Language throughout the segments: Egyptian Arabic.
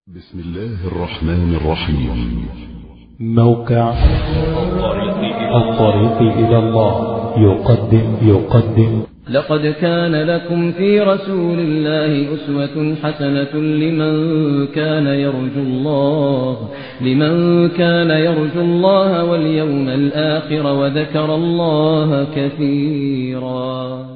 بسم الله الرحمن الرحيم موقع الطريق إلى الله يقدم يقدم لقد كان لكم في رسول الله أسوة حسنة لمن كان يرجو الله لمن كان يرجو الله واليوم الآخر وذكر الله كثيرا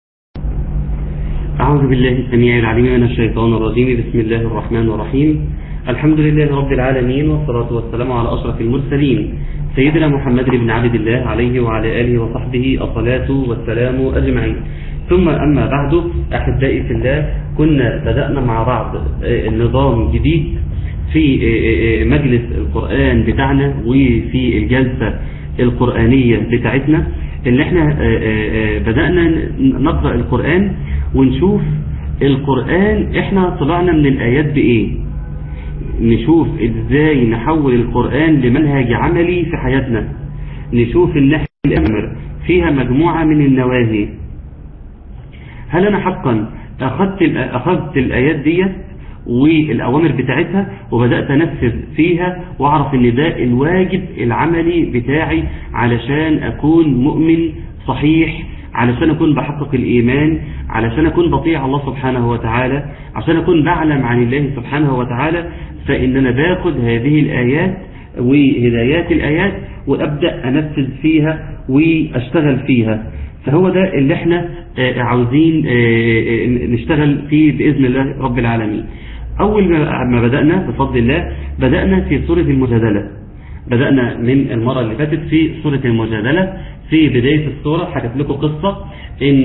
أعوذ بالله السميع العليم من الشيطان الرجيم بسم الله الرحمن الرحيم الحمد لله رب العالمين والصلاة والسلام على أشرف المرسلين سيدنا محمد بن عبد الله عليه وعلى آله وصحبه الصلاة والسلام أجمعين ثم أما بعد أحبائي في الله كنا بدأنا مع بعض نظام جديد في مجلس القرآن بتاعنا وفي الجلسة القرآنية بتاعتنا اللي احنا بدأنا نقرأ القرآن ونشوف القرآن احنا طلعنا من الآيات بإيه نشوف ازاي نحول القرآن لمنهج عملي في حياتنا نشوف النحو الأمر فيها مجموعة من النواهي هل أنا حقا أخذت, أخذت الآيات دي والأوامر بتاعتها وبدأت أنفذ فيها وأعرف أن ده الواجب العملي بتاعي علشان أكون مؤمن صحيح علشان أكون بحقق الإيمان علشان أكون بطيع الله سبحانه وتعالى عشان أكون بعلم عن الله سبحانه وتعالى فإن أنا باخد هذه الآيات وهدايات الآيات وأبدأ أنفذ فيها وأشتغل فيها فهو ده اللي احنا عاوزين نشتغل فيه بإذن الله رب العالمين أول ما بدأنا بفضل الله بدأنا في سورة المجادلة بدأنا من المرة اللي فاتت في سورة المجادلة في بداية السورة حكت لكم قصة إن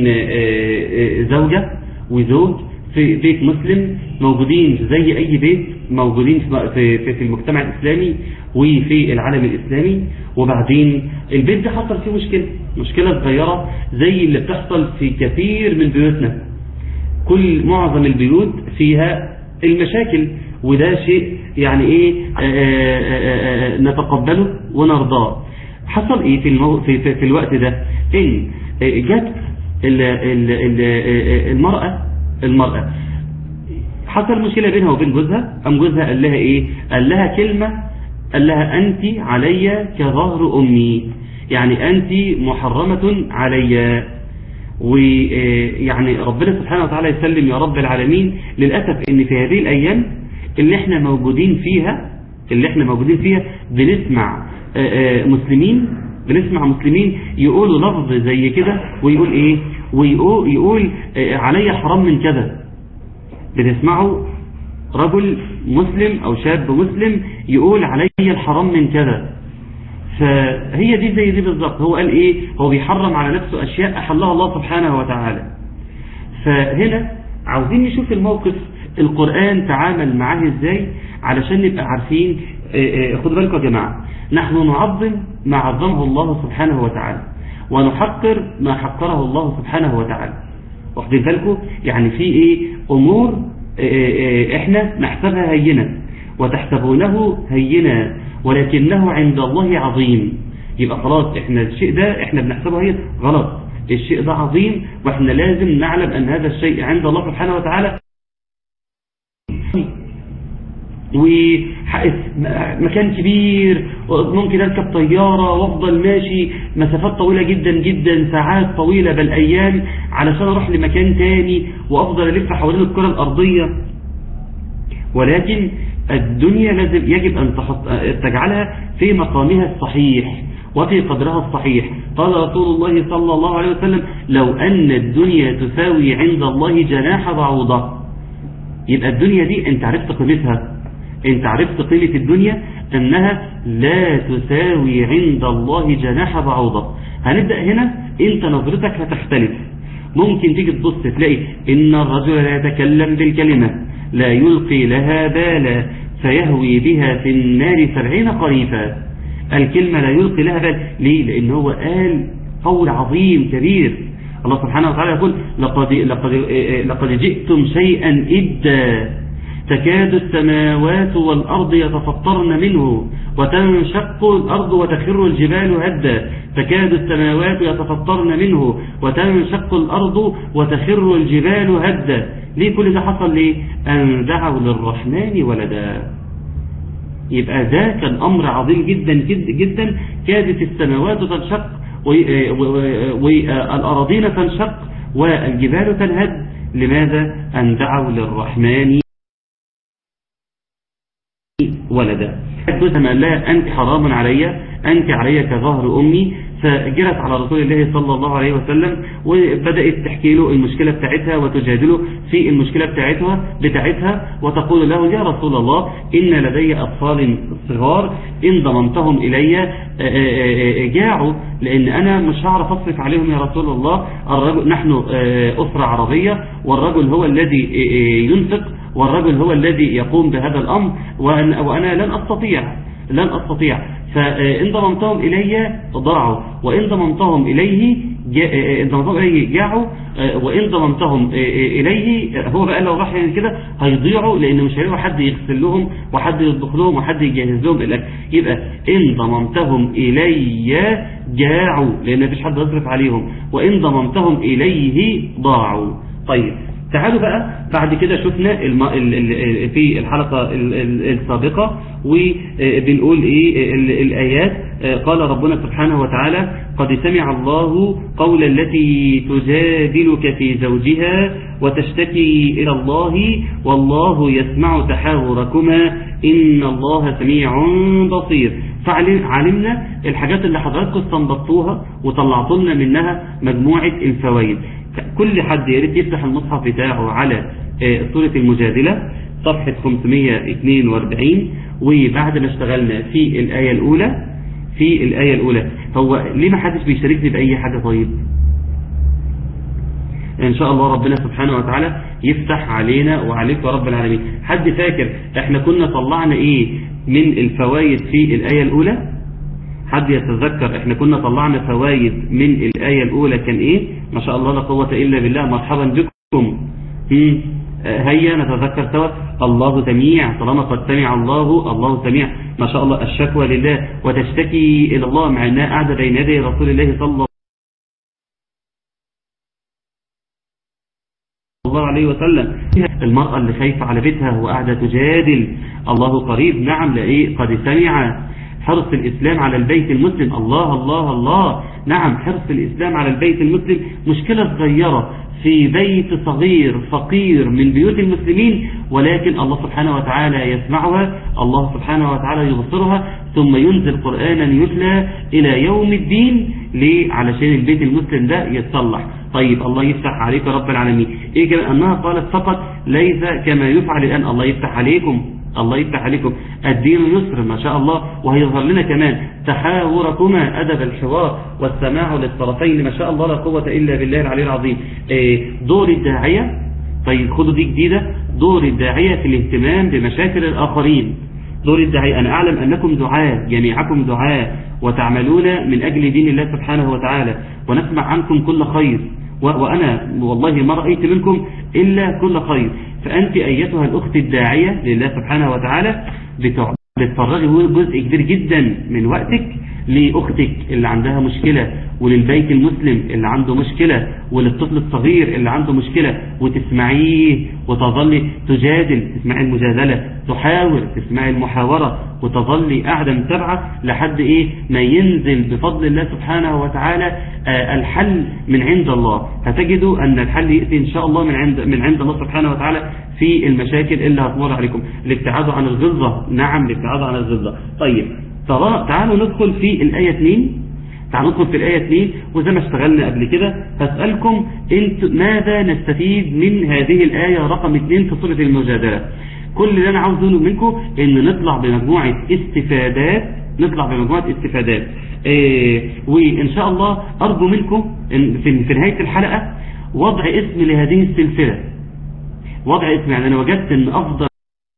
زوجة وزوج في بيت مسلم موجودين زي أي بيت موجودين في, في, في المجتمع الإسلامي وفي العالم الإسلامي وبعدين البيت ده حصل فيه مشكلة مشكلة صغيرة زي اللي بتحصل في كثير من بيوتنا كل معظم البيوت فيها المشاكل وده شيء يعني ايه آآ آآ نتقبله ونرضاه حصل ايه في, المو... في, في, في الوقت ده ان جت ال... ال... ال... المرأة المرأة حصل مشكلة بينها وبين جوزها ام جوزها قال لها ايه قال لها كلمة قال لها انت علي كظهر امي يعني انت محرمة علي ويعني ربنا سبحانه وتعالى يسلم يا رب العالمين للأسف ان في هذه الايام اللي احنا موجودين فيها اللي احنا موجودين فيها بنسمع مسلمين بنسمع مسلمين يقولوا لفظ زي كده ويقول ايه ويقول يقول علي حرام من كذا بنسمعه رجل مسلم او شاب مسلم يقول علي الحرام من كذا فهي دي زي دي بالظبط هو قال ايه هو بيحرم على نفسه اشياء احلها الله سبحانه وتعالى فهنا عاوزين نشوف الموقف القرآن تعامل معاه ازاي علشان نبقى عارفين خدوا بالكم يا جماعة نحن نعظم ما عظمه الله سبحانه وتعالى ونحقر ما حقره الله سبحانه وتعالى واخدين بالكم يعني في ايه امور احنا نحسبها هينة وتحسبونه هينا ولكنه عند الله عظيم يبقى خلاص احنا الشيء ده احنا بنحسبه هي غلط الشيء ده عظيم واحنا لازم نعلم ان هذا الشيء عند الله سبحانه وتعالى ومكان كبير ممكن اركب طيارة وافضل ماشي مسافات طويلة جدا جدا ساعات طويلة بل ايام علشان اروح لمكان تاني وافضل الف حوالين الكرة الارضية ولكن الدنيا لازم يجب ان تحط تجعلها في مقامها الصحيح وفي قدرها الصحيح قال رسول الله صلى الله عليه وسلم لو ان الدنيا تساوي عند الله جناح بعوضة يبقى الدنيا دي انت عرفت قيمتها انت عرفت قيمة الدنيا انها لا تساوي عند الله جناح بعوضة هنبدأ هنا انت نظرتك هتختلف ممكن تيجي تبص تلاقي ان الرجل لا يتكلم بالكلمة لا يلقي لها بالا فيهوي بها في النار سبعين قريفا الكلمة لا يلقي لها بال ليه لان هو قال قول عظيم كبير الله سبحانه وتعالى يقول لقد, لقد, لقد جئتم شيئا إدا تكاد السماوات والأرض يتفطرن منه وتنشق الأرض وتخر الجبال هدا تكاد السماوات يتفطرن منه وتنشق الأرض وتخر الجبال هدا ليه كل ده حصل ليه أن دعوا للرحمن ولدا يبقى ده كان أمر عظيم جدا جدا, جدا كادت السماوات تنشق والأراضين تنشق والجبال تنهد لماذا أن دعوا للرحمن ولدا حدث ما لا أنت حرام علي أنت علي كظهر أمي فجرت على رسول الله صلى الله عليه وسلم وبدأت تحكي له المشكلة بتاعتها وتجادله في المشكلة بتاعتها بتاعتها وتقول له يا رسول الله إن لدي أطفال صغار إن ضمنتهم إلي جاعوا لأن أنا مش هعرف أصرف عليهم يا رسول الله الرجل نحن أسرة عربية والرجل هو الذي ينفق والرجل هو الذي يقوم بهذا الأمر وأنا لن أستطيع لن أستطيع فإن ضممتهم إلي ضاعوا وإن ضممتهم إليه إن ضممتهم إليه جاعوا وإن ضممتهم إليه هو بقى لو راح يعني كده هيضيعوا لأن مش هيلاقوا حد يغسل لهم وحد يطبخ لهم وحد يجهز لهم الأكل يبقى إن ضممتهم إلي جاعوا لأن مفيش حد يصرف عليهم وإن ضممتهم إليه ضاعوا طيب تعالوا بقى بعد كده شفنا الم... ال... ال... في الحلقة السابقة وبنقول ايه الآيات قال ربنا سبحانه وتعالى قد سمع الله قول التي تجادلك في زوجها وتشتكي إلى الله والله يسمع تحاوركما إن الله سميع بصير فعلمنا الحاجات اللي حضراتكم استنبطوها وطلعتوا لنا منها مجموعة الفوائد كل حد يريد يفتح المصحف بتاعه على سورة المجادلة صفحة 542 وبعد ما اشتغلنا في الآية الأولى في الآية الأولى هو ليه ما حدش بيشاركني بأي حاجة طيب إن شاء الله ربنا سبحانه وتعالى يفتح علينا وعليك يا رب العالمين حد فاكر احنا كنا طلعنا ايه من الفوائد في الآية الأولى حد يتذكر احنا كنا طلعنا فوائد من الآية الأولى كان ايه ما شاء الله لا قوة إلا بالله مرحبا بكم هيا نتذكر سوا الله سميع طالما قد سمع الله الله سميع ما شاء الله الشكوى لله وتشتكي إلى الله مع أنها قاعدة بين يدي رسول الله صلى الله عليه وسلم المرأة اللي خايفة على بيتها وقاعدة تجادل الله قريب نعم لإيه قد سمع حرص الإسلام على البيت المسلم الله الله الله نعم حرص الإسلام على البيت المسلم مشكلة صغيرة في بيت صغير فقير من بيوت المسلمين ولكن الله سبحانه وتعالى يسمعها الله سبحانه وتعالى يبصرها ثم ينزل قرآنا يتلى إلى يوم الدين ليه علشان البيت المسلم ده يتصلح طيب الله يفتح عليك رب العالمين إيه كمان أنها قالت فقط ليس كما يفعل الآن الله يفتح عليكم الله يفتح عليكم الدين يسر ما شاء الله وهيظهر لنا كمان تحاوركما أدب الحوار والسماع للطرفين ما شاء الله لا قوة إلا بالله العلي العظيم دور الداعية طيب خدوا دي جديدة دور الداعية في الاهتمام بمشاكل الآخرين دور الداعية أنا أعلم أنكم دعاء جميعكم دعاء وتعملون من أجل دين الله سبحانه وتعالى ونسمع عنكم كل خير وأنا والله ما رأيت منكم إلا كل خير فأنت أيتها الأخت الداعية لله سبحانه وتعالى بتفرغي جزء كبير جدا من وقتك لأختك اللي عندها مشكلة وللبيت المسلم اللي عنده مشكلة وللطفل الصغير اللي عنده مشكلة وتسمعيه وتظلي تجادل تسمعي المجادلة تحاور تسمعي المحاورة وتظلي قاعدة متابعة لحد ايه ما ينزل بفضل الله سبحانه وتعالى آه الحل من عند الله هتجدوا ان الحل يأتي ان شاء الله من عند من عند الله سبحانه وتعالى في المشاكل اللي هتمر عليكم الابتعاد عن الغلظة نعم الابتعاد عن الغلظة طيب تعالوا ندخل في الآية 2 تعالوا ندخل في الآية 2 وزي ما اشتغلنا قبل كده هسألكم انت ماذا نستفيد من هذه الآية رقم 2 في سورة المجادلة كل اللي أنا عاوز أقوله منكم إن نطلع بمجموعة استفادات نطلع بمجموعة استفادات إيه وإن شاء الله أرجو منكم إن في, في نهاية الحلقة وضع اسم لهذه السلسلة وضع اسم يعني أنا وجدت إن أفضل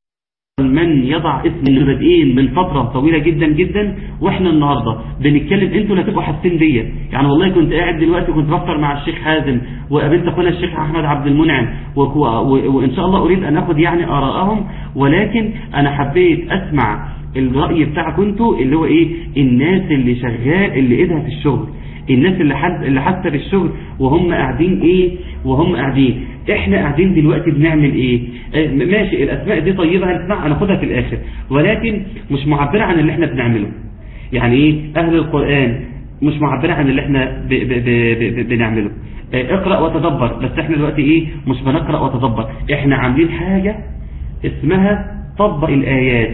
من يضع اسم المبادئين من فترة طويلة جدا جدا واحنا النهاردة بنتكلم انتوا اللي هتبقوا حاسين بيا يعني والله كنت قاعد دلوقتي كنت بفطر مع الشيخ حازم وقابلت اخونا الشيخ احمد عبد المنعم وان شاء الله اريد ان اخد يعني ارائهم ولكن انا حبيت اسمع الرأي بتاعكم انتوا اللي هو ايه الناس اللي شغال اللي ايدها في الشغل الناس اللي حد اللي حتى بالشغل وهم قاعدين ايه وهم قاعدين احنا قاعدين دلوقتي بنعمل ايه اه ماشي الاسماء دي طيبه هنسمع هناخدها في الاخر ولكن مش معبره عن اللي احنا بنعمله يعني ايه اهل القران مش معبره عن اللي احنا ب ب ب ب بنعمله اه اقرا وتدبر بس احنا دلوقتي ايه مش بنقرا وتدبر احنا عاملين حاجه اسمها طبق الايات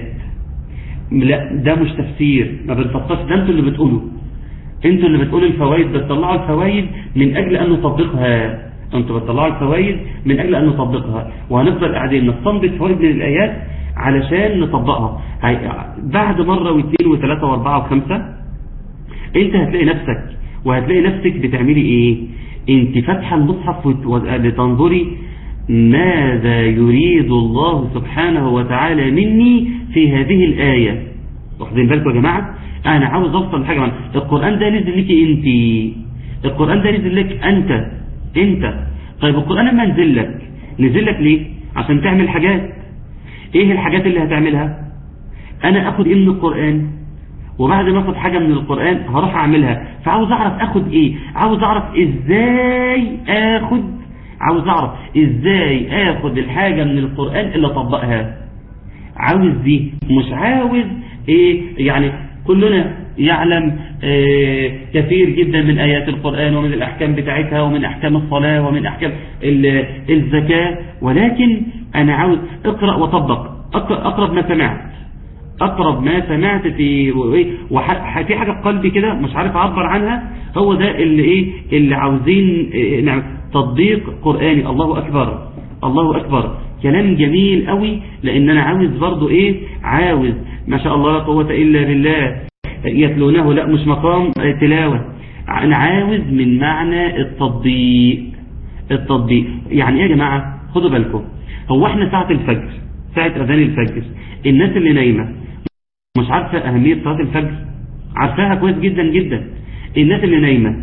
لا ده مش تفسير ما بنفسرش ده انتوا اللي بتقولوا انتوا اللي بتقولوا الفوائد بتطلعوا الفوائد من اجل ان نطبقها انتوا بتطلعوا الفوائد من اجل ان نطبقها وهنفضل قاعدين نستنبط فوائد من الايات علشان نطبقها بعد مره واثنين وثلاثه واربعه وخمسه انت هتلاقي نفسك وهتلاقي نفسك بتعملي ايه انت فاتحه المصحف لتنظري ماذا يريد الله سبحانه وتعالى مني في هذه الآية واخدين بالكم يا جماعة أنا عاوز أوصل لحاجة معنا. القرآن ده نزل لك أنت القرآن ده نزل لك أنت أنت طيب القرآن لما نزل لك نزل لك ليه عشان تعمل حاجات إيه الحاجات اللي هتعملها أنا أخد إيه من القرآن وبعد ما أخد حاجة من القرآن هروح أعملها فعاوز أعرف أخد إيه عاوز أعرف إزاي أخد عاوز اعرف ازاي اخد الحاجة من القرآن اللي اطبقها عاوز دي مش عاوز ايه يعني كلنا يعلم إيه كثير جدا من ايات القرآن ومن الاحكام بتاعتها ومن احكام الصلاة ومن احكام الزكاة ولكن انا عاوز اقرأ وطبق اقرب ما سمعت اقرب ما سمعت في وفي حاجة في قلبي كده مش عارف اعبر عنها هو ده اللي ايه اللي عاوزين إيه نعم تطبيق قرآني الله أكبر الله أكبر كلام جميل قوي لأن أنا عاوز برضو إيه عاوز ما شاء الله لا قوة إلا بالله يتلونه لا مش مقام تلاوة أنا عاوز من معنى التطبيق التطبيق يعني إيه يا جماعة خدوا بالكم هو احنا ساعة الفجر ساعة أذان الفجر الناس اللي نايمة مش عارفة أهمية صلاة الفجر عارفاها كويس جدا جدا الناس اللي نايمة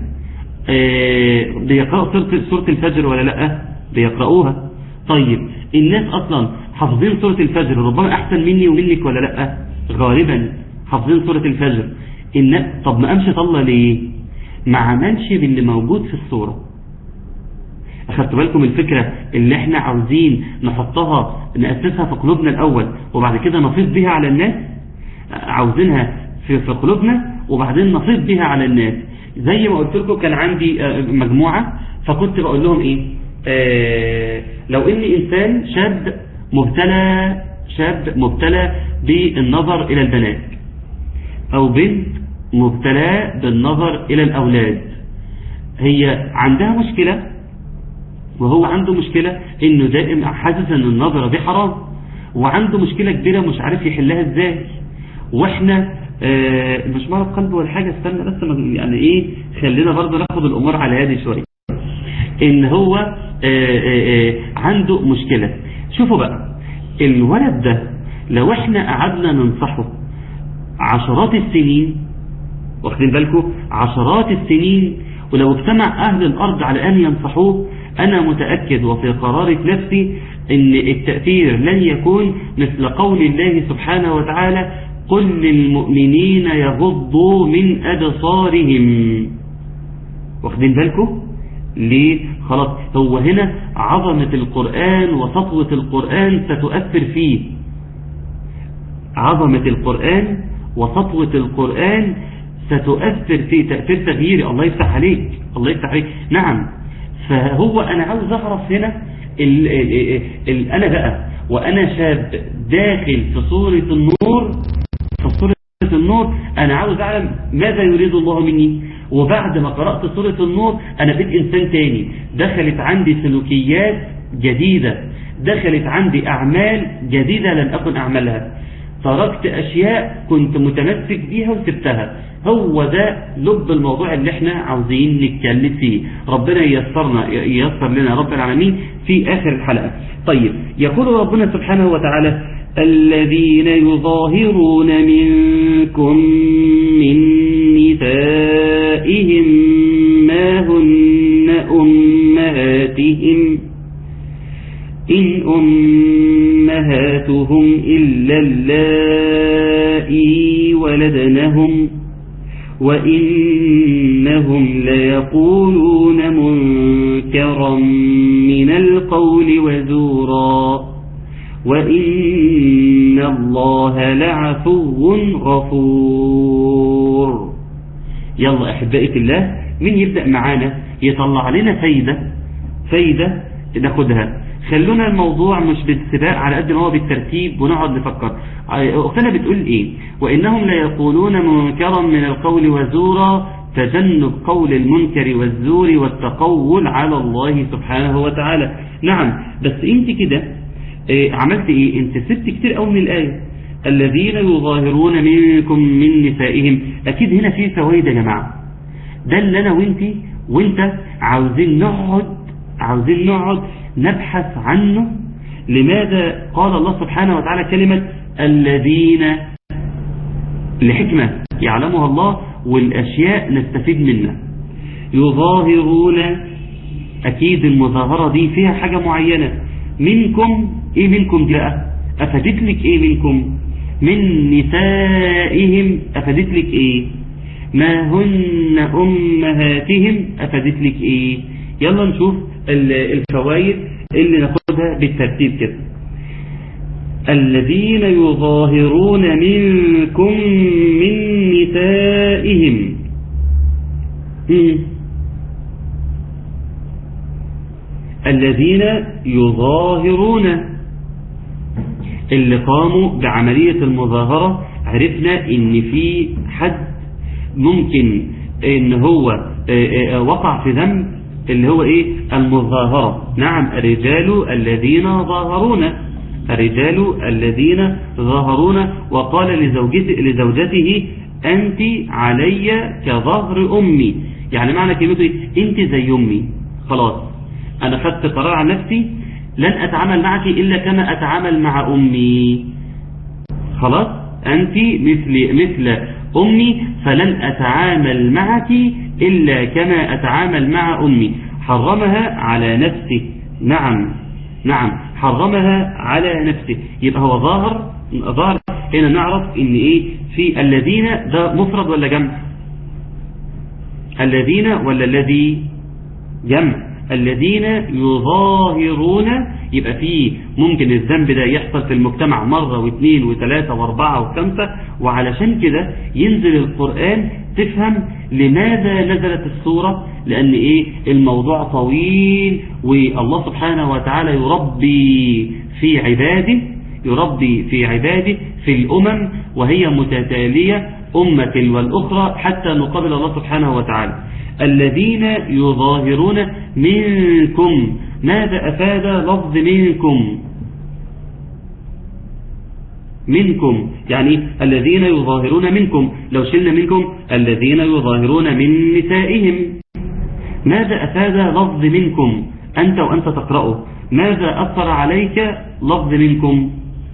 بيقرأوا سورة الفجر ولا لا بيقرأوها طيب الناس أصلا حافظين سورة الفجر ربما أحسن مني ومنك ولا لا غالبا حافظين سورة الفجر الناس طب ما أمشي طلع ليه ما عملش باللي موجود في السورة أخدت بالكم الفكرة اللي احنا عاوزين نحطها نأسسها في قلوبنا الأول وبعد كده نفيض بها على الناس عاوزينها في, في قلوبنا وبعدين نفيض بها على الناس زي ما قلت لكم كان عندي مجموعة فكنت بقول لهم ايه آه لو ان انسان شاب مبتلى شاب مبتلى بالنظر الى البنات او بنت مبتلى بالنظر الى الاولاد هي عندها مشكلة وهو عنده مشكلة انه دائما حاسس ان النظرة دي حرام وعنده مشكلة كبيرة مش عارف يحلها ازاي واحنا آه مش مرض قلب ولا حاجة استنى بس يعني ايه خلينا برضه ناخد الامور على هذه شوية ان هو آه آه عنده مشكلة شوفوا بقى الولد ده لو احنا قعدنا ننصحه عشرات السنين واخدين بالكم عشرات السنين ولو اجتمع اهل الارض على ان ينصحوه انا متأكد وفي قرارة نفسي ان التأثير لن يكون مثل قول الله سبحانه وتعالى قل للمؤمنين يغضوا من أبصارهم واخدين بالكم ليه خلاص هو هنا عظمة القرآن وسطوة القرآن ستؤثر فيه عظمة القرآن وسطوة القرآن ستؤثر في تأثير تغييري الله يفتح عليك الله يفتح عليك نعم فهو أنا عاوز أعرف هنا ال ال ال أنا بقى وأنا شاب داخل في صورة النور في صورة النور أنا عاوز أعلم ماذا يريد الله مني وبعد ما قرأت سورة النور أنا بقيت إنسان تاني دخلت عندي سلوكيات جديدة دخلت عندي أعمال جديدة لم أكن أعملها تركت أشياء كنت متمسك بيها وسبتها هو ده لب الموضوع اللي احنا عاوزين نتكلم فيه ربنا ييسرنا ييسر لنا رب العالمين في آخر الحلقة طيب يقول ربنا سبحانه وتعالى الذين يظاهرون منكم من نسائهم ما هن أمهاتهم إن أمهاتهم إلا اللائي ولدنهم وإنهم ليقولون منكرا من القول وزورا وإن الله لعفو غفور يلا أحبائي في الله مين يبدأ معانا يطلع لنا فايدة فايدة ناخدها خلونا الموضوع مش بالسباق على قد ما هو بالترتيب ونقعد نفكر أختنا بتقول إيه وإنهم ليقولون منكرا من القول وزورا تجنب قول المنكر والزور والتقول على الله سبحانه وتعالى نعم بس انت كده إيه عملت ايه انت سبت كتير قوي من الآية الذين يظاهرون منكم من نسائهم اكيد هنا في فوائد يا جماعة ده اللي انا وانت وانت عاوزين نقعد عاوزين نقعد نبحث عنه لماذا قال الله سبحانه وتعالى كلمة الذين لحكمة يعلمها الله والأشياء نستفيد منها يظاهرون أكيد المظاهرة دي فيها حاجة معينة منكم إيه منكم دي بقى أفادت لك إيه منكم من نسائهم أفادت لك إيه ما هن أمهاتهم أفادت لك إيه يلا نشوف الفوائد اللي ناخدها بالترتيب كده الذين يظاهرون منكم من نسائهم الذين يظاهرون اللي قاموا بعملية المظاهرة عرفنا ان في حد ممكن ان هو وقع في ذنب اللي هو ايه المظاهرة نعم الرجال الذين ظاهرون الرجال الذين ظاهرون وقال لزوجته, لزوجته أنت علي كظهر أمي يعني معنى كلمته أنت زي أمي خلاص أنا خدت قرار عن نفسي لن أتعامل معك إلا كما أتعامل مع أمي خلاص أنت مثل, مثل أمي فلن أتعامل معك إلا كما أتعامل مع أمي حرمها على نفسه نعم نعم حرمها على نفسه يبقى هو ظاهر ظاهر هنا نعرف ان ايه في الذين ده مفرد ولا جمع الذين ولا الذي جمع الذين يظاهرون يبقى فيه ممكن الذنب ده يحصل في المجتمع مرة واثنين وثلاثة واربعة وخمسة وعلشان كده ينزل القرآن تفهم لماذا نزلت السورة لأن إيه الموضوع طويل والله سبحانه وتعالى يربي في عباده يربي في عباده في الأمم وهي متتالية أمة والأخرى حتى نقابل الله سبحانه وتعالى الذين يظاهرون منكم ماذا أفاد لفظ منكم منكم يعني الذين يظاهرون منكم لو شلنا منكم الذين يظاهرون من نسائهم ماذا أفاد لفظ منكم أنت وأنت تقرأه ماذا أثر عليك لفظ منكم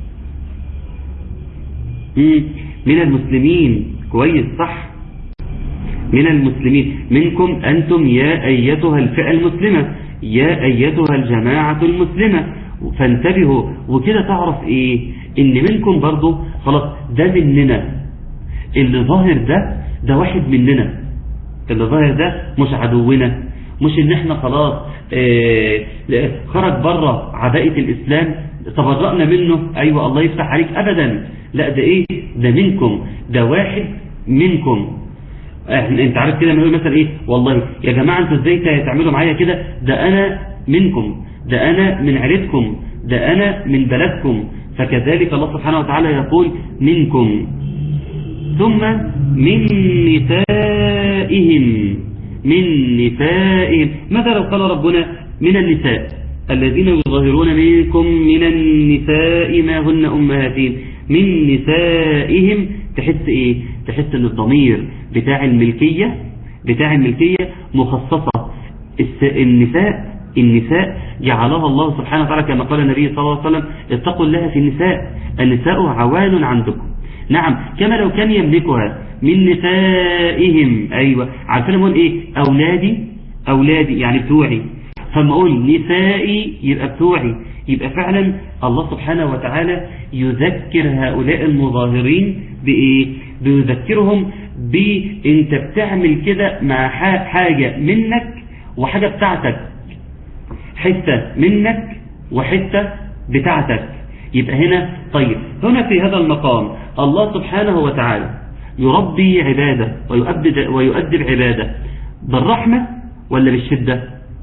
من المسلمين كويس صح من المسلمين منكم أنتم يا أيتها الفئة المسلمة يا أيتها الجماعة المسلمة فانتبهوا وكده تعرف إيه إن منكم برضو خلاص ده مننا اللي ظاهر ده ده واحد مننا اللي ظاهر ده مش عدونا مش ان احنا خلاص اه خرج بره عباءة الاسلام تبرأنا منه ايوه الله يفتح عليك ابدا لا ده ايه ده منكم ده واحد منكم انت عارف كده نقول مثلا ايه والله يا جماعة انتوا ازاي تعملوا معايا كده ده انا منكم ده انا من عيلتكم ده انا من بلدكم فكذلك الله سبحانه وتعالى يقول منكم ثم من نسائهم من نسائهم ماذا لو قال ربنا من النساء الذين يظاهرون منكم من النساء ما هن أمهاتهم من نسائهم تحس ايه تحس ان الضمير بتاع الملكية بتاع الملكية مخصصة النساء النساء جعلها الله سبحانه وتعالى كما قال النبي صلى الله عليه وسلم اتقوا الله في النساء النساء عوان عندكم نعم كما لو كان يملكها من نسائهم أيوة عارفين أقول إيه أولادي أولادي يعني بتوعي فما أقول نسائي يبقى بتوعي يبقى فعلا الله سبحانه وتعالى يذكر هؤلاء المظاهرين بإيه بيذكرهم بانت بتعمل كده مع حاجة منك وحاجة بتاعتك حتة منك وحتة بتاعتك يبقى هنا طيب هنا في هذا المقام الله سبحانه وتعالى يربي عباده ويؤدب, ويؤدب عباده بالرحمة ولا بالشدة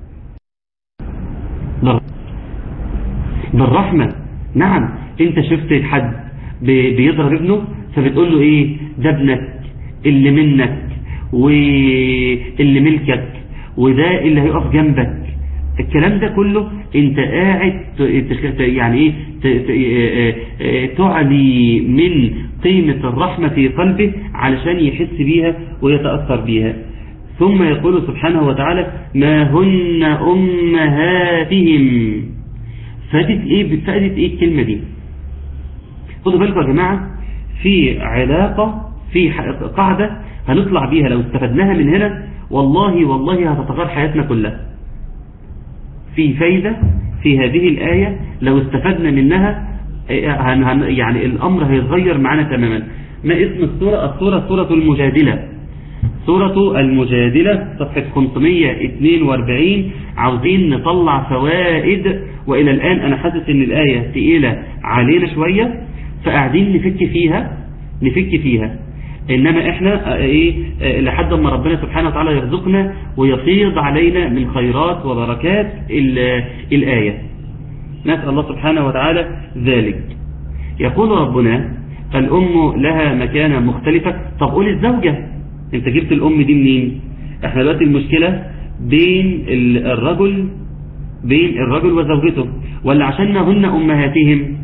بالرحمة نعم انت شفت حد بيضرب ابنه فبتقول له ايه ده ابنك اللي منك واللي ملكك وده اللي هيقف جنبك الكلام ده كله انت قاعد يعني ايه تعلي من قيمة الرحمة في قلبه علشان يحس بيها ويتأثر بيها ثم يقول سبحانه وتعالى ما هن أمهاتهم فادت ايه فادت ايه الكلمة دي خدوا بالكم يا جماعة في علاقة في قاعدة هنطلع بيها لو استفدناها من هنا والله والله هتتغير حياتنا كلها في فايدة في هذه الآية لو استفدنا منها يعني الأمر هيتغير معنا تماما ما اسم السورة السورة سورة المجادلة سورة المجادلة صفحة 542 عاوزين نطلع فوائد وإلى الآن أنا حاسس إن الآية تقيلة علينا شوية فقاعدين نفك فيها نفك فيها إنما إحنا إيه لحد ما ربنا سبحانه وتعالى يرزقنا ويفيض علينا من خيرات وبركات الآية نسأل الله سبحانه وتعالى ذلك يقول ربنا الأم لها مكانة مختلفة طب قول الزوجة انت جبت الأم دي منين احنا دلوقتي المشكلة بين الرجل بين الرجل وزوجته ولا عشان هن أمهاتهم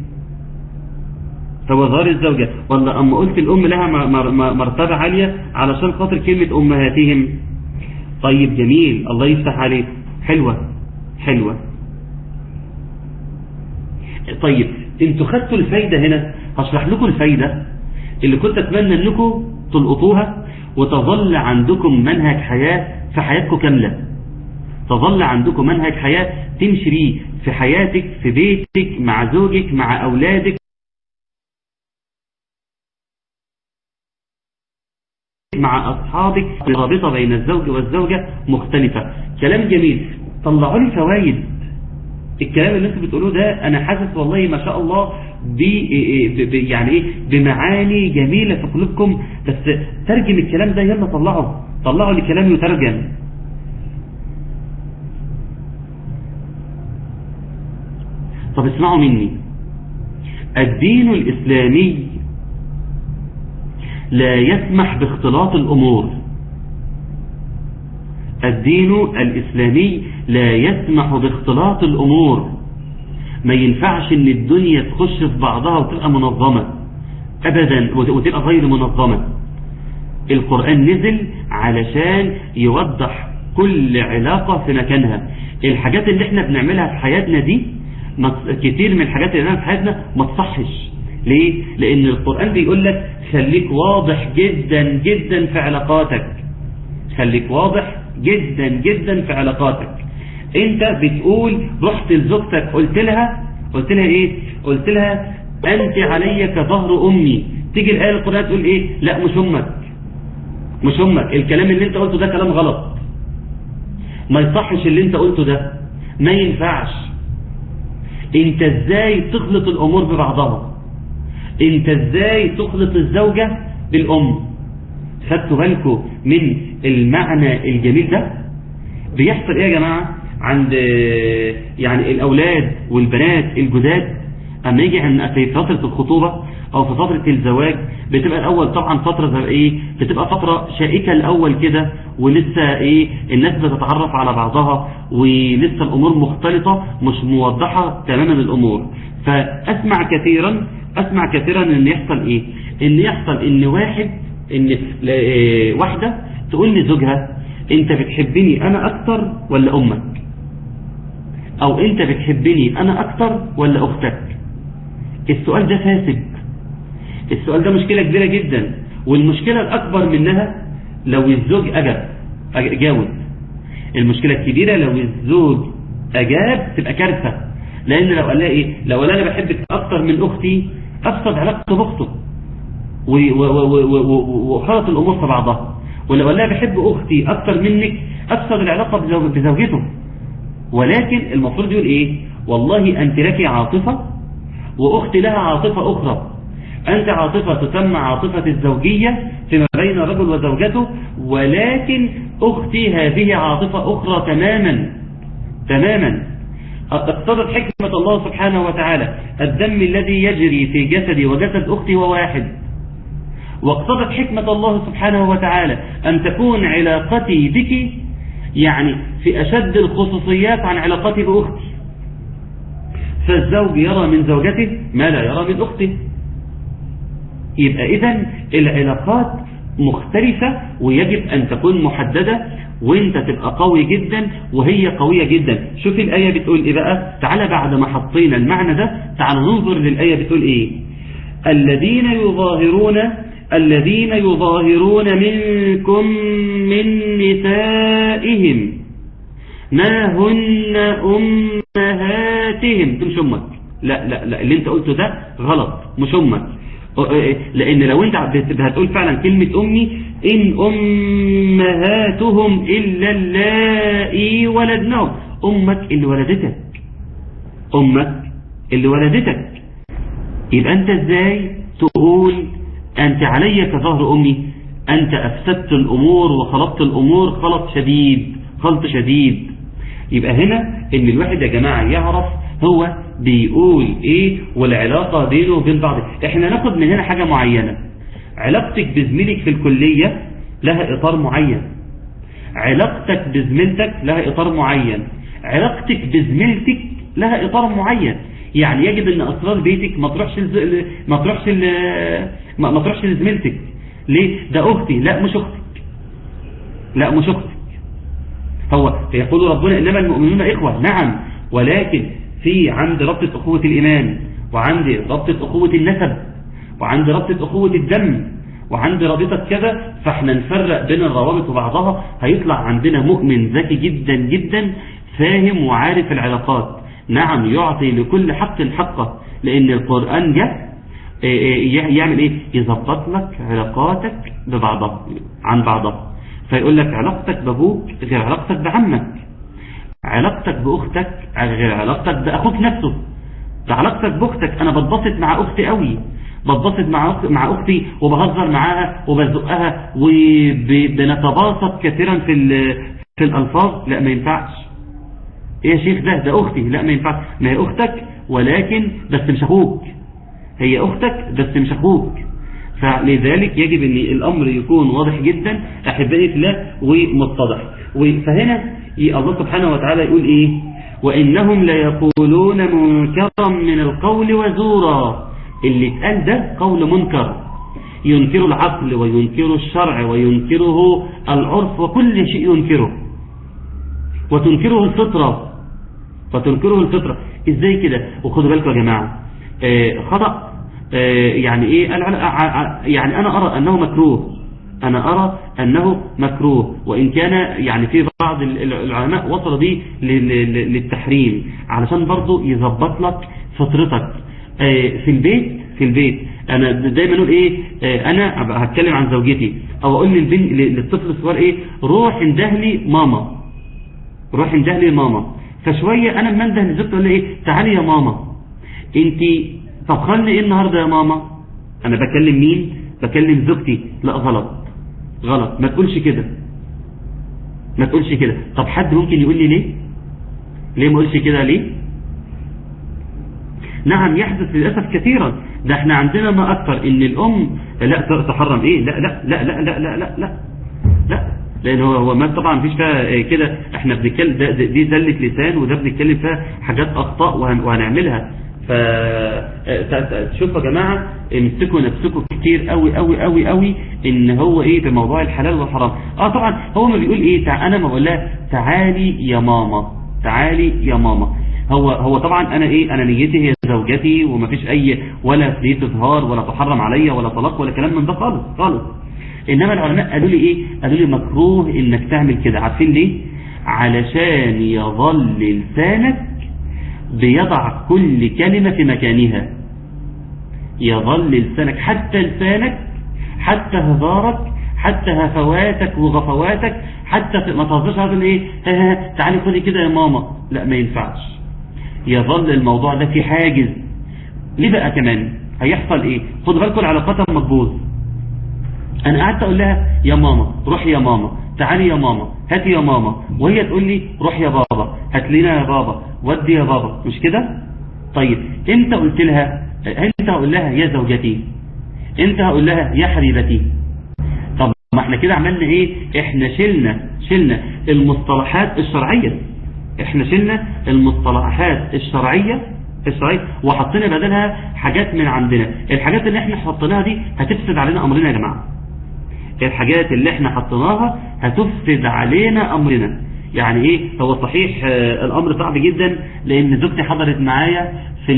فوظهر الزوجة ولا أما قلت الأم لها مرتبة عالية علشان خاطر كلمة أمهاتهم طيب جميل الله يفتح عليك حلوة حلوة طيب انتوا خدتوا الفايدة هنا هشرح لكم الفايدة اللي كنت اتمنى انكم تلقطوها وتظل عندكم منهج حياة في حياتكم كاملة تظل عندكم منهج حياة تمشي بيه في حياتك في بيتك مع زوجك مع أولادك مع أصحابك الرابطة بين الزوج والزوجة مختلفة كلام جميل طلعوا لي فوائد الكلام اللي انتوا بتقولوه ده انا حاسس والله ما شاء الله ب يعني ايه بمعاني جميلة في قلوبكم بس ترجم الكلام ده يلا طلعه طلعوا لي كلام يترجم طب اسمعوا مني الدين الإسلامي لا يسمح باختلاط الأمور الدين الإسلامي لا يسمح باختلاط الأمور ما ينفعش ان الدنيا تخش في بعضها وتبقى منظمة أبدا وتبقى غير منظمة القرآن نزل علشان يوضح كل علاقة في مكانها الحاجات اللي احنا بنعملها في حياتنا دي كتير من الحاجات اللي بنعملها في حياتنا ما تصحش ليه؟ لأن القرآن بيقول لك خليك واضح جدا جدا في علاقاتك خليك واضح جدا جدا في علاقاتك انت بتقول رحت لزوجتك قلت لها قلت لها ايه قلت لها انت علي كظهر امي تيجي الايه القران تقول ايه لا مش امك مش امك الكلام اللي انت قلته ده كلام غلط ما يصحش اللي انت قلته ده ما ينفعش انت ازاي تخلط الامور ببعضها انت ازاي تخلط الزوجة بالام خدتوا بالكم من المعنى الجميل ده بيحصل ايه يا جماعة عند يعني الاولاد والبنات الجداد اما يجي في فترة الخطوبة او في فترة الزواج بتبقى الاول طبعا فترة ايه بتبقى فترة شائكة الاول كده ولسه ايه الناس بتتعرف على بعضها ولسه الامور مختلطة مش موضحة تماما الامور فاسمع كثيرا اسمع كثيرا ان يحصل ايه ان يحصل ان واحد ان واحدة تقول لزوجها انت بتحبني انا اكتر ولا امك او انت بتحبني انا اكتر ولا اختك السؤال ده فاسد السؤال ده مشكلة كبيرة جدا والمشكلة الاكبر منها لو الزوج اجاب جاوب المشكلة الكبيرة لو الزوج اجاب تبقى كارثة لان لو قال لها ايه لو قال انا بحبك اكتر من اختي افسد علاقته باخته وخلط الأمور في بعضها ولا ولا بحب أختي أكثر منك أكثر العلاقة بزوجته ولكن المفروض يقول إيه والله أنت لك عاطفة وأختي لها عاطفة أخرى أنت عاطفة تسمى عاطفة الزوجية فيما بين الرجل وزوجته ولكن أختي هذه عاطفة أخرى تماما تماما اقتضت حكمة الله سبحانه وتعالى الدم الذي يجري في جسدي وجسد أختي هو واحد واقتضت حكمة الله سبحانه وتعالى أن تكون علاقتي بك يعني في أشد الخصوصيات عن علاقتي بأختي فالزوج يرى من زوجته ما لا يرى من أخته يبقى إذا العلاقات مختلفة ويجب أن تكون محددة وانت تبقى قوي جدا وهي قوية جدا شوف الآية بتقول ايه بقى تعالى بعد ما حطينا المعنى ده تعالى ننظر للآية بتقول ايه الذين يظاهرون الذين يظاهرون منكم من نسائهم ما هن أمهاتهم مش أمك لا لا لا اللي انت قلته ده غلط مش أمك لأن لو انت هتقول فعلا كلمة أمي إن أمهاتهم إلا اللائي ولدنهم أمك اللي ولدتك أمك اللي ولدتك يبقى أنت إزاي تقول أنت علي كظهر أمي أنت أفسدت الأمور وخلطت الأمور خلط شديد خلط شديد يبقى هنا إن الواحد يا جماعة يعرف هو بيقول إيه والعلاقة بينه وبين بعض إحنا ناخد من هنا حاجة معينة علاقتك بزميلك في الكلية لها إطار معين علاقتك بزميلتك لها إطار معين علاقتك بزميلتك لها إطار معين يعني يجب أن أسرار بيتك ما تروحش لز... ما تروحش ل... ما تروحش لزميلتك ليه ده أختي لا مش أختك لا مش أختك هو يقول ربنا إنما المؤمنون إخوة نعم ولكن في عند ربطة أخوة الإيمان وعند ربطة أخوة النسب وعند ربطة أخوة الدم وعند رابطة كذا فاحنا نفرق بين الروابط وبعضها هيطلع عندنا مؤمن ذكي جدا جدا فاهم وعارف العلاقات نعم يعطي لكل حق حقه لأن القرآن جاء يعمل ايه يظبط لك علاقاتك ببعضها عن بعضها فيقول لك علاقتك بابوك غير علاقتك بعمك علاقتك بأختك غير علاقتك بأخوك نفسه علاقتك بأختك أنا بتبسط مع أختي قوي بتبسط مع مع اختي وبهزر معاها وبزقها وبنتباسط كثيرا في في الالفاظ لا ما ينفعش ايه يا شيخ ده ده اختي لا ما ينفعش ما هي اختك ولكن بس مش اخوك هي اختك بس مش اخوك فلذلك يجب ان الامر يكون واضح جدا احبائي في الله ومتضح فهنا الله سبحانه وتعالى يقول ايه وانهم ليقولون منكرا من القول وزورا اللي اتقال ده قول منكر ينكر العقل وينكر الشرع وينكره العرف وكل شيء ينكره وتنكره الفطرة وتنكره الفطرة ازاي كده وخدوا بالكم يا جماعة آه خطأ آه يعني ايه يعني انا ارى انه مكروه انا ارى انه مكروه وان كان يعني في بعض العلماء وصل به للتحريم علشان برضو يظبط لك فطرتك في البيت في البيت انا دايما اقول ايه انا هتكلم عن زوجتي او اقول للبنت للطفل الصغير ايه روح انده لي ماما روح انده لي ماما فشويه انا لما انده لزوجتي اقول لها ايه تعالي يا ماما انت طبخان لي ايه النهارده يا ماما انا بكلم مين بكلم زوجتي لا غلط غلط ما تقولش كده ما تقولش كده طب حد ممكن يقول لي ليه ليه ما اقولش كده ليه نعم يحدث للأسف كثيرا ده احنا عندنا ما أكثر ان الأم لا تحرم ايه لا لا لا لا لا لا لا لا لا لان هو هو ما طبعا مفيش فيها كده احنا بنتكلم ده دي زلة لسان وده بنتكلم فيها حاجات اخطاء وهن وهنعملها ف شوفوا يا جماعه امسكوا نفسكم كتير قوي قوي قوي قوي ان هو ايه في موضوع الحلال والحرام اه طبعا هو ما بيقول ايه تع... انا ما بقول لها تعالي يا ماما تعالي يا ماما هو هو طبعا انا ايه انا نيتي هي زوجتي ومفيش اي ولا في اظهار ولا تحرم عليا ولا طلاق ولا كلام من ده خالص خالص انما العلماء قالوا لي ايه قالوا لي مكروه انك تعمل كده عارفين ليه علشان يظل لسانك بيضع كل كلمة في مكانها يظل لسانك حتى لسانك حتى هزارك حتى هفواتك وغفواتك حتى ما تهزرش هذا ايه ها ها تعالي خدي كده يا ماما لا ما ينفعش يظل الموضوع ده في حاجز ليه بقى كمان هيحصل ايه خد بالكم العلاقات اما تبوظ انا قعدت اقول لها يا ماما روحي يا ماما تعالي يا ماما هاتي يا ماما وهي تقول لي روح يا بابا هات لنا يا بابا ودي يا بابا مش كده طيب امتى قلت لها امتى هقول لها يا زوجتي امتى هقول لها يا حبيبتي طب ما احنا كده عملنا ايه احنا شلنا شلنا المصطلحات الشرعية احنا شلنا المصطلحات الشرعية الشرعية وحطينا بدلها حاجات من عندنا الحاجات اللي احنا حطيناها دي هتفسد علينا امرنا يا جماعة الحاجات اللي احنا حطيناها هتفسد علينا امرنا يعني ايه هو صحيح آه الامر صعب جدا لان زوجتي حضرت معايا في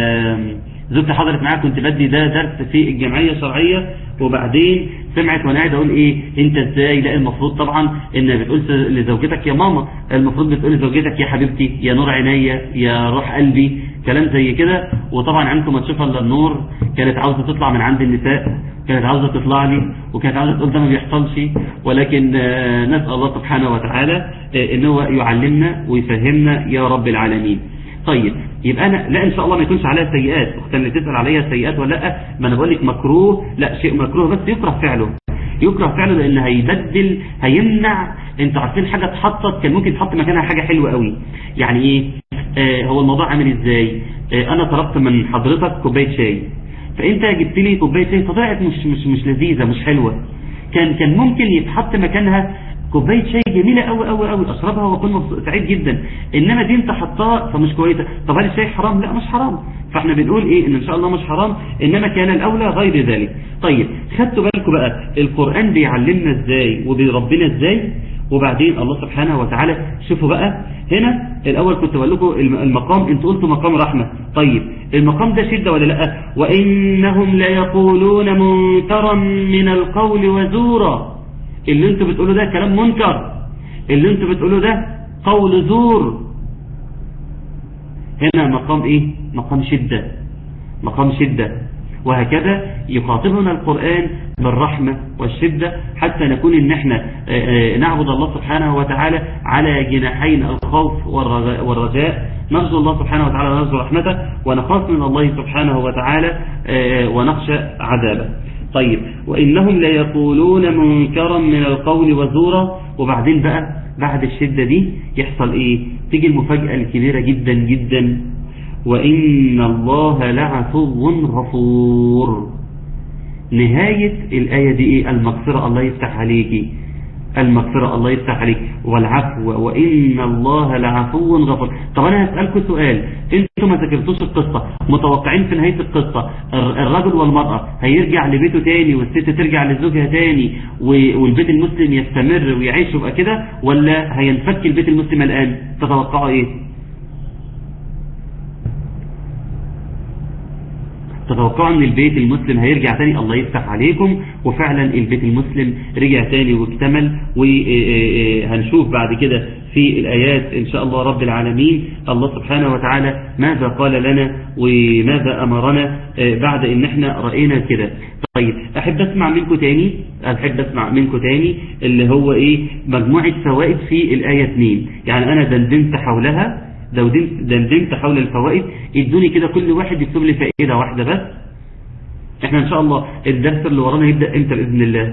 زوجتي حضرت معايا كنت بدي ده درس في الجمعية الشرعية وبعدين سمعت وانا قاعد اقول ايه انت ازاي لا المفروض طبعا ان بتقول لزوجتك يا ماما المفروض بتقول لزوجتك يا حبيبتي يا نور عينيا يا روح قلبي كلام زي كده وطبعا عندكم ما تشوفها الا النور كانت عاوزه تطلع من عند النساء كانت عاوزه تطلع لي وكانت عاوزه تقول ده ما بيحصلش ولكن نسال الله سبحانه وتعالى ان هو يعلمنا ويفهمنا يا رب العالمين طيب يبقى انا لا ان شاء الله ما يكونش عليها سيئات اختي اللي تسال عليها سيئات ولا لا ما انا بقول لك مكروه لا شيء مكروه بس يكره فعله يكره فعله لان هيبدل هيمنع انتوا عارفين حاجه اتحطت كان ممكن تحط مكانها حاجه حلوه قوي يعني ايه آه هو الموضوع عامل ازاي آه انا طلبت من حضرتك كوبايه شاي فانت جبت لي كوبايه شاي فطلعت مش مش مش لذيذه مش حلوه كان كان ممكن يتحط مكانها كوبايه شاي جميله قوي قوي قوي اشربها واكون سعيد جدا انما دي انت حطها فمش كويسه طب هل الشاي حرام لا مش حرام فاحنا بنقول ايه ان ان شاء الله مش حرام انما كان الاولى غير ذلك طيب خدتوا بالكم بقى القران بيعلمنا ازاي وبيربينا ازاي وبعدين الله سبحانه وتعالى شوفوا بقى هنا الاول كنت بقول لكم المقام انتوا قلتوا مقام رحمه طيب المقام ده شده ولا لا وانهم ليقولون منكرا من القول وزورا اللي انتوا بتقولوا ده كلام منكر اللي انتوا بتقولوا ده قول زور هنا مقام ايه مقام شدة مقام شدة وهكذا يخاطبنا القرآن بالرحمة والشدة حتى نكون ان احنا نعبد الله سبحانه وتعالى على جناحين الخوف والرجاء نرجو الله سبحانه وتعالى ونرجو رحمته ونخاف من الله سبحانه وتعالى ونخشى عذابه طيب وإنهم ليقولون منكرا من القول وزورا وبعدين بقى بعد الشدة دي يحصل ايه تيجي المفاجأة الكبيرة جدا جدا وإن الله لعفو غفور نهاية الآية دي ايه المغفرة الله يفتح عليكي المغفرة الله يفتح عليك والعفو وإن الله لعفو غفور طب أنا هسألكم سؤال انتوا ما ذكرتوش القصة متوقعين في نهاية القصة الرجل والمرأة هيرجع لبيته تاني والست ترجع لزوجها تاني والبيت المسلم يستمر ويعيش يبقى كده ولا هينفك البيت المسلم الآن تتوقعوا ايه تتوقعوا ان البيت المسلم هيرجع تاني الله يفتح عليكم وفعلا البيت المسلم رجع تاني واكتمل وهنشوف بعد كده في الآيات إن شاء الله رب العالمين الله سبحانه وتعالى ماذا قال لنا وماذا أمرنا بعد إن احنا رأينا كده طيب أحب أسمع منكم تاني أحب أسمع منكم تاني اللي هو إيه مجموعة فوائد في الآية 2 يعني أنا دندنت حولها دندنت حول الفوائد ادوني كده كل واحد يكتب لي فائدة واحدة بس احنا ان شاء الله الدرس اللي ورانا يبدأ امتى بإذن الله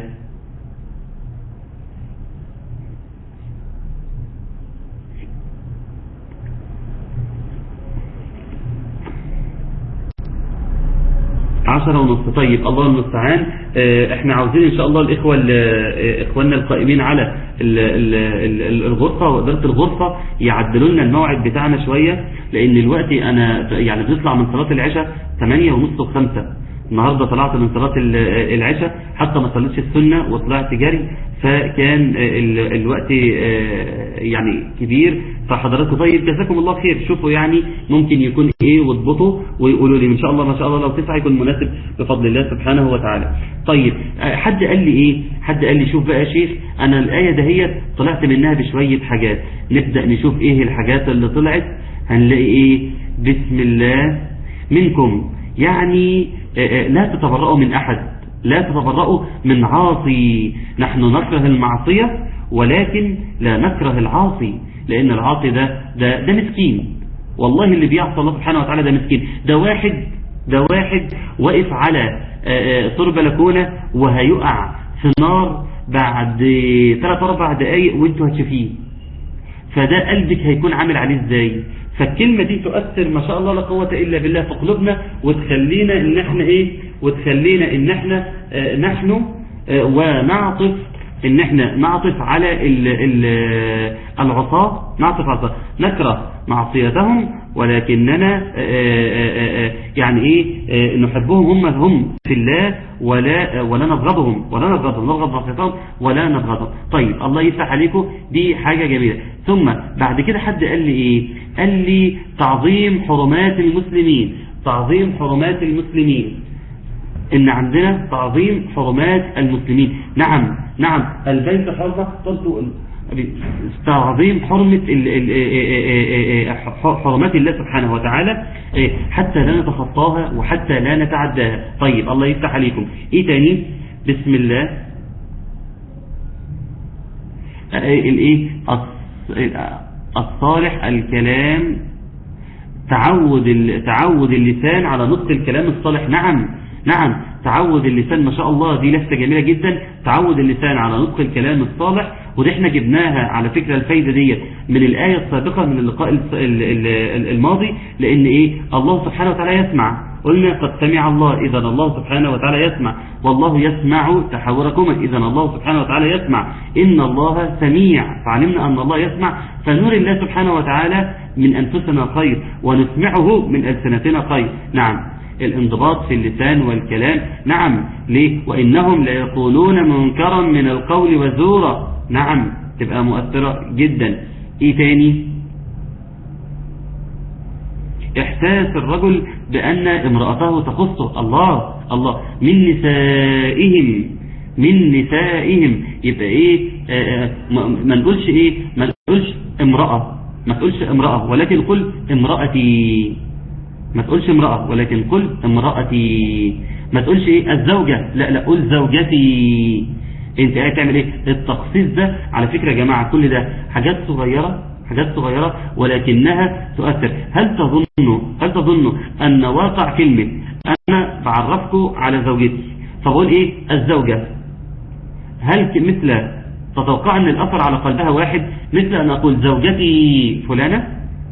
عشرة ونص طيب الله المستعان اه احنا عاوزين ان شاء الله الاخوة اه اخواننا القائمين على ال ال ال الغرفة وادارة الغرفة يعدلوا لنا الموعد بتاعنا شوية لان الوقت انا يعني بنطلع من صلاة العشاء 8 ونص و5 النهاردة طلعت من صلاة العشاء حتى ما صليتش السنة وطلعت جري فكان الوقت يعني كبير فحضراتكم طيب جزاكم الله خير شوفوا يعني ممكن يكون ايه واضبطوا ويقولوا لي ان شاء الله ما شاء الله لو تسعة يكون مناسب بفضل الله سبحانه وتعالى طيب حد قال لي ايه حد قال لي شوف بقى يا شيخ انا الآية دهيت طلعت منها بشوية حاجات نبدأ نشوف ايه الحاجات اللي طلعت هنلاقي ايه بسم الله منكم يعني لا تتبرأوا من أحد لا تتبرأوا من عاصي نحن نكره المعصية ولكن لا نكره العاصي لأن العاصي ده ده, ده مسكين والله اللي بيعصى الله سبحانه وتعالى ده مسكين ده واحد ده واحد واقف على طور بلكونة وهيقع في نار بعد 3 4 دقايق وانتوا هتشوفيه فده قلبك هيكون عامل عليه ازاي فالكلمة دي تؤثر ما شاء الله لا قوة إلا بالله في قلوبنا وتخلينا ان احنا ايه وتخلينا ان احنا اه نحن اه ونعطف ان احنا نعطف على ال ال العصاة نعطف على نكره معصيتهم ولكننا اه يعني ايه نحبهم هم هم في الله ولا ولا نبغضهم ولا نبغضهم نبغض معصيتهم ولا نبغضهم طيب الله يفتح عليكم دي حاجة جميلة ثم بعد كده حد قال لي ايه قال لي تعظيم حرمات المسلمين تعظيم حرمات المسلمين ان عندنا تعظيم حرمات المسلمين نعم نعم البيت حرمة تعظيم حرمة حرمات الله سبحانه وتعالى حتى لا نتخطاها وحتى لا نتعداها طيب الله يفتح عليكم ايه تاني بسم الله الايه الصالح الكلام تعود تعود اللسان على نطق الكلام الصالح نعم نعم تعود اللسان ما شاء الله دي لفتة جميلة جدا تعود اللسان على نطق الكلام الصالح ودي احنا جبناها على فكرة الفايدة دي من الآية السابقة من اللقاء الماضي لأن إيه الله سبحانه وتعالى يسمع قلنا قد سمع الله إذا الله سبحانه وتعالى يسمع والله يسمع تحاوركم إذا الله سبحانه وتعالى يسمع إن الله سميع فعلمنا أن الله يسمع فنور الله سبحانه وتعالى من أنفسنا خير ونسمعه من ألسنتنا خير نعم الانضباط في اللسان والكلام نعم ليه وإنهم ليقولون منكرا من القول وزورا نعم تبقى مؤثرة جدا ايه تاني احساس الرجل بان امرأته تخصه الله الله من نسائهم من نسائهم يبقى ايه آه ما نقولش ايه ما نقولش امرأة ما تقولش امرأة ولكن قل امرأتي ما تقولش امرأة ولكن قل امرأتي ما تقولش ايه الزوجة لا لا قل زوجتي انت قاعد تعمل ايه التخصيص ده على فكرة يا جماعة كل ده حاجات صغيرة حاجات صغيرة ولكنها تؤثر هل تظنوا هل تظنوا ان واقع كلمة انا بعرفكم على زوجتي فبقول ايه الزوجة هل مثل تتوقع ان الاثر على قلبها واحد مثل ان اقول زوجتي فلانة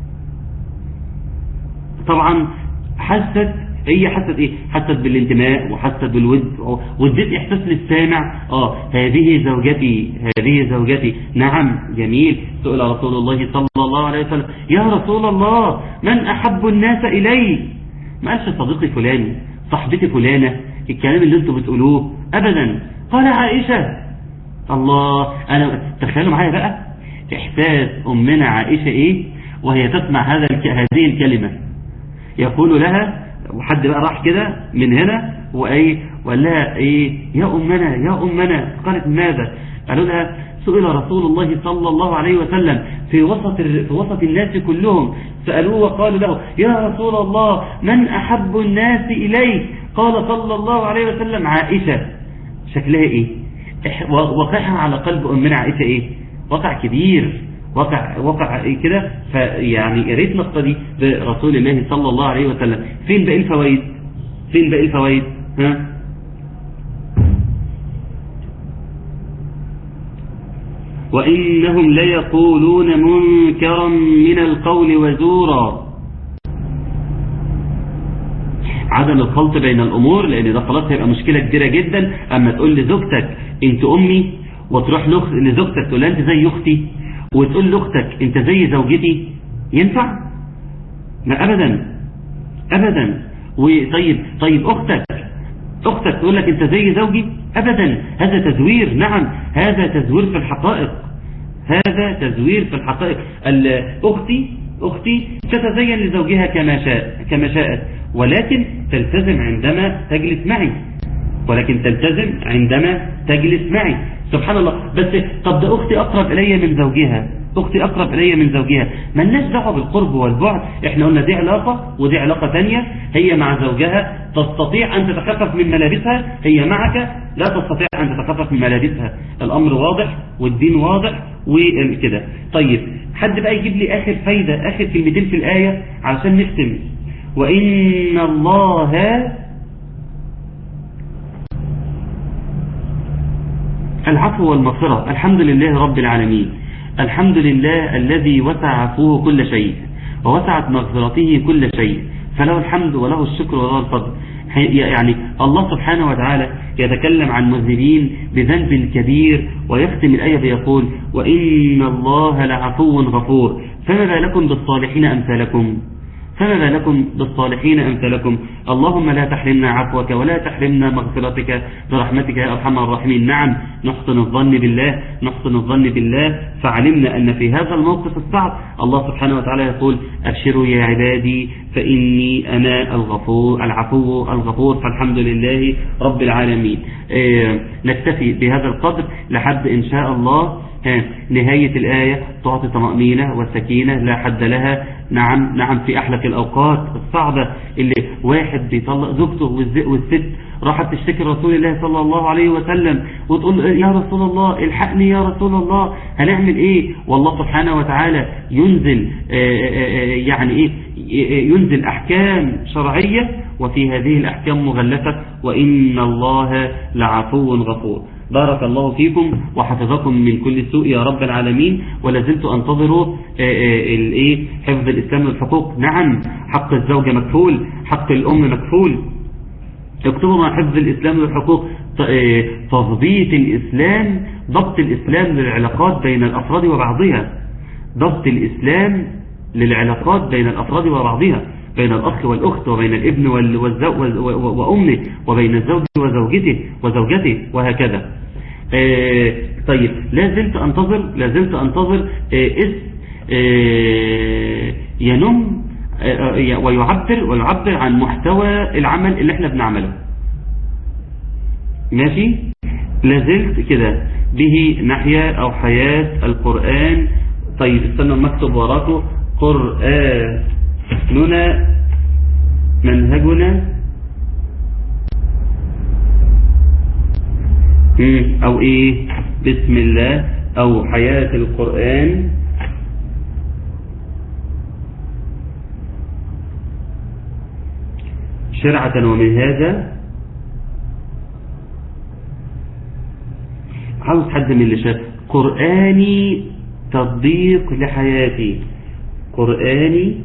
طبعا حست هي حست ايه حست بالانتماء وحست بالود واديت احساس للسامع اه هذه زوجتي هذه زوجتي نعم جميل سئل رسول الله صلى الله عليه وسلم يا رسول الله من احب الناس الي ما قالش صديقي فلان صاحبتي فلانة الكلام اللي انتوا بتقولوه ابدا قال عائشة الله انا تخيلوا معايا بقى احساس امنا عائشة ايه وهي تسمع هذا هذه الكلمة يقول لها وحد بقى راح كده من هنا وايه وقال لها ايه يا امنا يا امنا قالت ماذا قالوا لها سئل رسول الله صلى الله عليه وسلم في وسط في وسط الناس كلهم سألوه وقالوا له يا رسول الله من أحب الناس إليك قال صلى الله عليه وسلم عائشة شكلها إيه وقعها على قلب أمنا عائشة إيه وقع كبير وقع وقع إيه كده فيعني يا ريت نقتدي برسول الله صلى الله عليه وسلم فين باقي الفوائد فين باقي الفوائد ها وإنهم ليقولون منكرا من القول وزورا عدم الخلط بين الأمور لأن ده خلاص هيبقى مشكلة كبيرة جدا أما تقول لزوجتك أنت أمي وتروح لزوجتك تقول لها أنت زي أختي وتقول لأختك أنت زي زوجتي ينفع؟ ما أبدا أبدا وطيب طيب أختك أختك تقول لك أنت زي زوجي أبدا هذا تزوير نعم هذا تزوير في الحقائق هذا تزوير في الحقائق أختي أختي تتزين لزوجها كما شاء كما شاءت ولكن تلتزم عندما تجلس معي ولكن تلتزم عندما تجلس معي سبحان الله بس طب ده أختي أقرب إلي من زوجها أختي أقرب إلي من زوجها ملناش دعوة بالقرب والبعد إحنا قلنا دي علاقة ودي علاقة ثانية هي مع زوجها تستطيع أن تتخفف من ملابسها هي معك لا تستطيع أن تتخفف من ملابسها الأمر واضح والدين واضح وكده طيب حد بقى يجيب لي آخر فايدة آخر كلمتين في الآية علشان نختم وإن الله العفو والمغفرة الحمد لله رب العالمين الحمد لله الذي وسع عفوه كل شيء ووسعت مغفرته كل شيء فله الحمد وله الشكر وله الفضل يعني الله سبحانه وتعالى يتكلم عن مذنبين بذنب كبير ويختم الآية بيقول وإن الله لعفو غفور فما بالكم بالصالحين أمثالكم فما بالكم بالصالحين أمثالكم اللهم لا تحرمنا عفوك ولا تحرمنا مغفرتك برحمتك يا أرحم الراحمين نعم نحسن الظن بالله نحسن الظن بالله فعلمنا أن في هذا الموقف الصعب الله سبحانه وتعالى يقول أبشروا يا عبادي فإني أنا الغفور العفو الغفور فالحمد لله رب العالمين اه نكتفي بهذا القدر لحد إن شاء الله نهاية الآية تعطي طمأنينة وسكينة لا حد لها نعم نعم في أحلك الأوقات الصعبة اللي واحد بيطلق زوجته والست راحت تشتكي رسول الله صلى الله عليه وسلم وتقول يا رسول الله الحقني يا رسول الله هنعمل ايه والله سبحانه وتعالى ينزل يعني ايه ينزل احكام شرعية وفي هذه الاحكام مغلفة وان الله لعفو غفور بارك الله فيكم وحفظكم من كل سوء يا رب العالمين ولازلت انتظر الايه حفظ الاسلام والحقوق نعم حق الزوجة مكفول حق الام مكفول اكتبوا مع حفظ الاسلام والحقوق تضبيط الاسلام ضبط الاسلام للعلاقات بين الافراد وبعضها ضبط الاسلام للعلاقات بين الافراد وبعضها بين الأخ والأخت وبين الابن والزوج وأمه وبين الزوج وزوجته وزوجته وهكذا آه طيب لا زلت أنتظر لا زلت أنتظر آه اسم آه ينم ويعبر ويعبر عن محتوى العمل اللي احنا بنعمله ماشي لا زلت كده به نحيا أو حياة القرآن طيب استنى مكتب وراكم قرآن ننا منهجنا او ايه بسم الله او حياة القرآن شرعة ومنهاجا عاوز حد من اللي شاف قرآني تطبيق لحياتي قرآني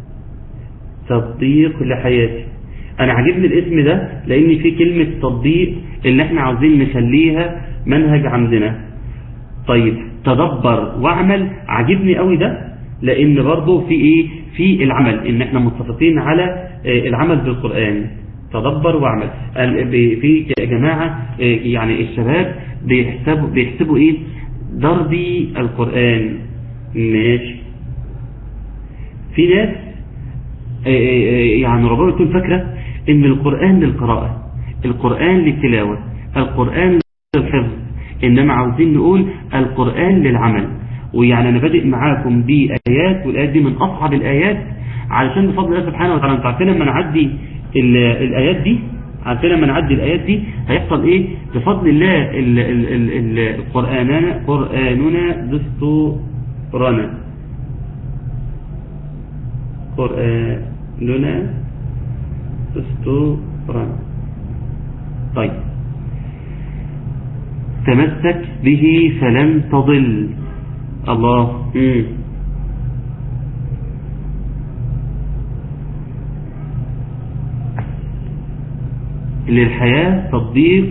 تطبيق لحياتي انا عاجبني الاسم ده لان في كلمة تطبيق اللي احنا عاوزين نخليها منهج عندنا طيب تدبر واعمل عاجبني قوي ده لان برضه في ايه في العمل ان احنا متفقين على العمل بالقرآن تدبر واعمل في يا جماعة يعني الشباب بيحسبوا بيحسبوا ايه ضربي القرآن ماشي في ناس يعني ربما تكون فاكرة ان القرآن للقراءة القرآن للتلاوة القرآن للحفظ انما عاوزين نقول القرآن للعمل ويعني انا بادئ معاكم بآيات والآيات دي من اصعب الآيات علشان بفضل الله سبحانه وتعالى انتوا عارفين لما نعدي الآيات دي عارفين لما نعدي الآيات دي هيحصل ايه بفضل الله ال ال ال القرآننا قرآننا دستورنا قرآننا دستورنا طيب تمسك به فلن تضل الله مم. للحياة تطبيق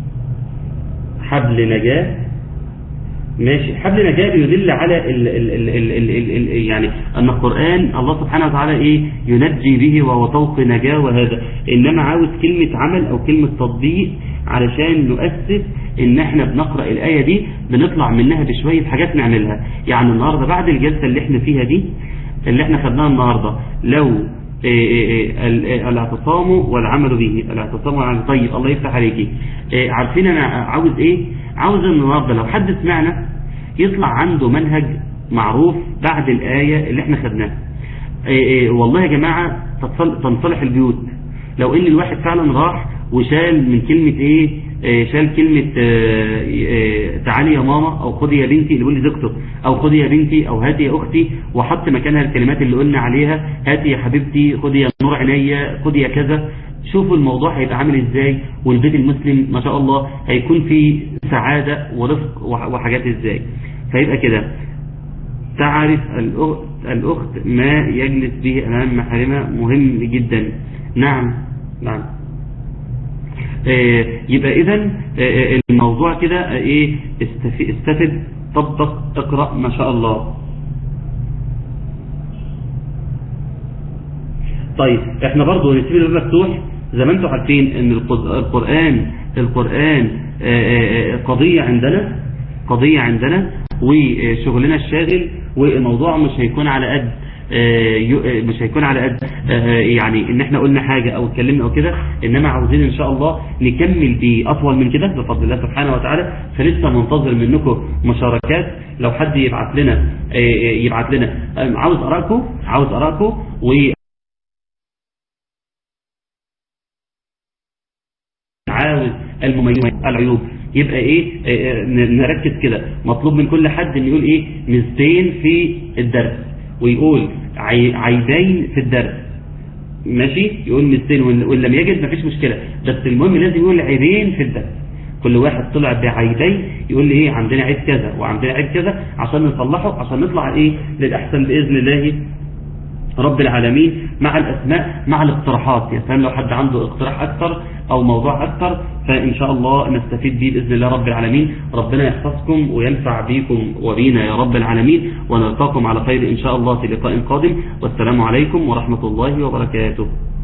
حبل نجاة ماشي حبل نجاة بيدل على ال ال ال ال ال ال ال يعني أن القرآن الله سبحانه وتعالى إيه ينجي به وهو طوق نجاة وهذا إنما عاوز كلمة عمل أو كلمة تطبيق علشان نؤسس إن إحنا بنقرأ الآية دي بنطلع منها بشوية حاجات نعملها يعني النهاردة بعد الجلسة اللي إحنا فيها دي اللي إحنا خدناها النهاردة لو الاعتصام والعمل به الاعتصام والعمل طيب الله يفتح عليكي عارفين انا عاوز ايه عاوز النهارده لو حد سمعنا يطلع عنده منهج معروف بعد الآية اللي احنا خدناها إيه إيه والله يا جماعة تتصل- تنصلح البيوت لو ان الواحد فعلا راح وشال من كلمة ايه إيه، شال كلمة آه، إيه، تعالي يا ماما او خدي يا بنتي اللي بيقول لي زوجته او خدي يا بنتي او هاتي يا اختي وحط مكانها الكلمات اللي قلنا عليها هاتي يا حبيبتي خدي يا نور عينيا خدي يا كذا شوفوا الموضوع هيبقى عامل ازاي والبيت المسلم ما شاء الله هيكون فيه سعادة ورفق وح- وحاجات ازاي فيبقى كده تعرف الأخت, الأخت ما يجلس به أمام محارمها مهم جدا نعم نعم آه، يبقى إذا الموضوع كده آه، إيه استف- استفد طبق اقرأ ما شاء الله طيب احنا برضو نسيب الباب مفتوح زي ما انتم عارفين ان القز- القرآن القرآن آه، آه، قضية عندنا قضية عندنا وشغلنا الشاغل والموضوع مش هيكون على قد آه، يو- آه، مش هيكون على قد آه، يعني ان احنا قلنا حاجة او اتكلمنا او كده انما عاوزين ان شاء الله نكمل بيه اطول من كده بفضل الله سبحانه وتعالى فلسه منتظر منكم مشاركات لو حد يبعت لنا آه، آه، يبعت لنا آه، عاوز ارائكم عاوز ارائكم و عاوز المميزات العيوب يبقى ايه آه، ن- نركز كده مطلوب من كل حد ان يقول ايه ميزتين في الدرس ويقول عي- عيبين في الدرس ماشي يقول ميزتين وإن وإن لم يجد مفيش مشكلة بس المهم لازم يقول عيبين في الدرس كل واحد طلع بعيبين يقول لي ايه عندنا عيب كذا وعندنا عيب كذا عشان نصلحه عشان نطلع ايه للاحسن باذن الله رب العالمين مع الأسماء مع الاقتراحات يا سلام لو حد عنده اقتراح أكثر أو موضوع أكثر فإن شاء الله نستفيد به بإذن الله رب العالمين ربنا يحفظكم وينفع بكم وبينا يا رب العالمين ونلقاكم على خير إن شاء الله في لقاء قادم والسلام عليكم ورحمة الله وبركاته